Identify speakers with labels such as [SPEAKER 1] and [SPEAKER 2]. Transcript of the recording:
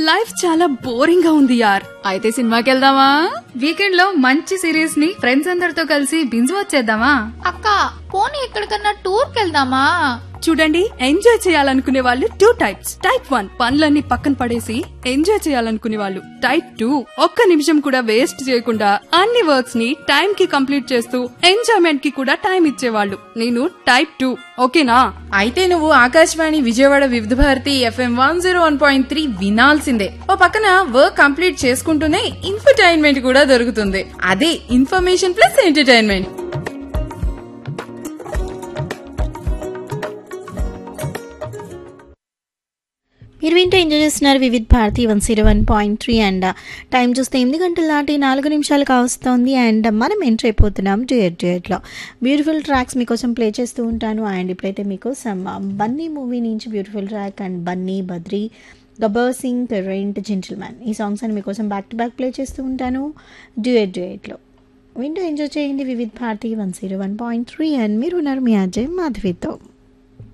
[SPEAKER 1] life చాలా boring గా ఉంది యార్
[SPEAKER 2] అయితే సినిమాకి వెళ్దామా వీకెండ్ లో మంచి సిరీస్ ని ఫ్రెండ్స్ అందరితో కలిసి బింజ్ వచ్చేద్దామా
[SPEAKER 3] అక్క పోనీ ఎక్కడికన్నా టూర్ కెళ్దామా
[SPEAKER 1] చూడండి ఎంజాయ్ చేయాలనుకునే వాళ్ళు టూ టైప్స్ టైప్ వన్ పనులన్నీ పక్కన పడేసి ఎంజాయ్ చేయాలనుకునే వాళ్ళు టైప్ టూ ఒక్క నిమిషం కూడా వేస్ట్ చేయకుండా అన్ని వర్క్స్ ని టైం కి కంప్లీట్ చేస్తూ ఎంజాయ్మెంట్ కి కూడా టైం ఇచ్చేవాళ్ళు నేను టైప్ టూ ఓకేనా
[SPEAKER 4] అయితే నువ్వు Akashvani Vijayawada Vividh Bharati FM one zero one point three వినాల్సిందే ఓ పక్కన వర్క్ కంప్లీట్ చేసుకుంటూనే ఇన్ఫర్టైన్మెంట్ కూడా దొరుకుతుంది అదే ఇన్ఫర్మేషన్ ప్లస్ ఎంటర్టైన్మెంట్
[SPEAKER 5] మీరు వింటూ ఎంజాయ్ చేస్తున్నారు Vividh Bharati one zero one point three and time చూస్తే ఎనిమిది గంటల నాటి నాలుగు నిమిషాలు కావస్తోంది అండ్ మనం ఎంటర్ అయిపోతున్నాం డ్యూయట్ డ్యూయట్లో బ్యూటిఫుల్ ట్రాక్స్ మీకోసం ప్లే చేస్తూ ఉంటాను అండ్ ఇప్పుడైతే మీకోసం బన్నీ మూవీ నుంచి beautiful track and Bunny Badri Gabbar Singh రెంట్ జెంటిల్మ్యాన్ ఈ సాంగ్స్ అని మీకోసం బ్యాక్ టు బ్యాక్ ప్లే చేస్తూ ఉంటాను డ్యూయట్ డ్యూయట్లో వింటూ ఎంజాయ్ చేయండి Vividh Bharati one zero one point three and మీరు ఉన్నారు మీ అజయ్ మాధవితో